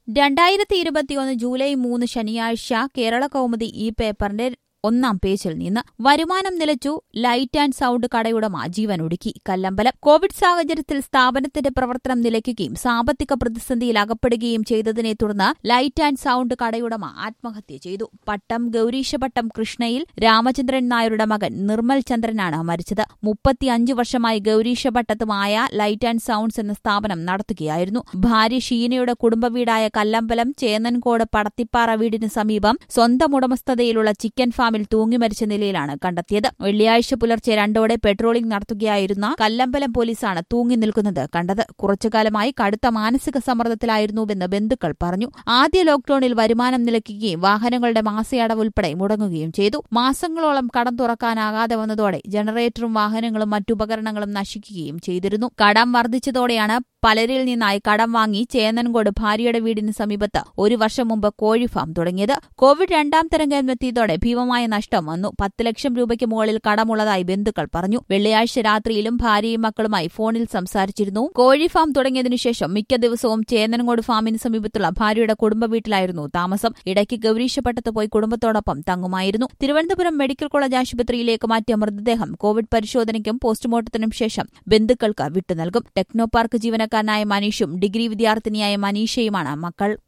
രണ്ടായിരത്തി ഇരുപത്തിയൊന്ന് ജൂലൈ മൂന്ന് ശനിയാഴ്ച കേരള കൗമുദി ഈ പേപ്പറിന്റെ ഒന്നാം പേജിൽ നിന്ന് വരുമാനം നിലച്ചു ലൈറ്റ് ആൻഡ് സൗണ്ട് കടയുടമ ജീവൻ ഒടുക്കി കല്ലമ്പലം കോവിഡ് സാഹചര്യത്തിൽ സ്ഥാപനത്തിന്റെ പ്രവർത്തനം നിലയ്ക്കുകയും സാമ്പത്തിക പ്രതിസന്ധിയിൽ അകപ്പെടുകയും ചെയ്തതിനെ തുടർന്ന് ലൈറ്റ് ആൻഡ് സൗണ്ട് കടയുടമ ആത്മഹത്യ ചെയ്തു പട്ടം ഗൌരീശപട്ടം കൃഷ്ണയിൽ രാമചന്ദ്രൻ നായരുടെ മകൻ നിർമ്മൽ ചന്ദ്രനാണ് മരിച്ചത് മുപ്പത്തിയഞ്ചു വർഷമായി ഗൌരീശപട്ടത്തുമായ ലൈറ്റ് ആൻഡ് സൗണ്ട്സ് എന്ന സ്ഥാപനം നടത്തുകയായിരുന്നു ഭാര്യ ഷീനയുടെ കുടുംബവീടായ കല്ലമ്പലം ചേന്നൻകോട് പടത്തിപ്പാറ വീടിന് സമീപം സ്വന്തം ഉടമസ്ഥതയിലുള്ള ചിക്കൻ ഫാമിൽ തൂങ്ങി മരിച്ച നിലയിലാണ് കണ്ടെത്തിയത് വെള്ളിയാഴ്ച പുലർച്ചെ രണ്ടോടെ പെട്രോളിംഗ് നടത്തുകയായിരുന്ന കല്ലമ്പലം പോലീസാണ് തൂങ്ങി നിൽക്കുന്നത് കണ്ടത് കുറച്ചുകാലമായി കടുത്ത മാനസിക സമ്മർദ്ദത്തിലായിരുന്നുവെന്ന് ബന്ധുക്കൾ പറഞ്ഞു ആദ്യ ലോക്ഡൌണിൽ വരുമാനം നിലയ്ക്കുകയും വാഹനങ്ങളുടെ മാസയടവ് ഉൾപ്പെടെ മുടങ്ങുകയും ചെയ്തു മാസങ്ങളോളം കടം തുറക്കാനാകാതെ വന്നതോടെ ജനറേറ്ററും വാഹനങ്ങളും മറ്റുപകരണങ്ങളും നശിക്കുകയും ചെയ്തിരുന്നു കടം വർദ്ധിച്ചതോടെയാണ് പലരിൽ നിന്നായി കടം വാങ്ങി ചേന്നൻകോട് ഭാര്യയുടെ വീടിന് സമീപത്ത് ഒരു വർഷം മുമ്പ് കോഴി ഫാം തുടങ്ങിയത് കോവിഡ് രണ്ടാം തരംഗം എത്തിയതോടെ ഭീമമായ നഷ്ടം വന്നു പത്ത് ലക്ഷം രൂപയ്ക്ക് മുകളിൽ കടമുള്ളതായി ബന്ധുക്കൾ പറഞ്ഞു വെള്ളിയാഴ്ച രാത്രിയിലും ഭാര്യയും മക്കളുമായി ഫോണിൽ സംസാരിച്ചിരുന്നു കോഴി ഫാം തുടങ്ങിയതിനു ശേഷം മിക്ക ദിവസവും ചേന്നൻകോട് ഫാമിന് സമീപത്തുള്ള ഭാര്യയുടെ കുടുംബ വീട്ടിലായിരുന്നു താമസം ഇടയ്ക്ക് ഗൌരീശപട്ടത്ത് പോയി കുടുംബത്തോടൊപ്പം തങ്ങുമായിരുന്നു തിരുവനന്തപുരം മെഡിക്കൽ കോളേജ് ആശുപത്രിയിലേക്ക് മാറ്റിയ മൃതദേഹം കോവിഡ് പരിശോധനയ്ക്കും പോസ്റ്റ്മോർട്ടത്തിനും ശേഷം ബന്ധുക്കൾക്ക് വിട്ടുനൽകും ടെക്നോ പാർക്ക് ജീവനക്കാരനായ മനീഷും ഡിഗ്രി വിദ്യാർത്ഥിനിയായ മനീഷയുമാണ് മക്കൾ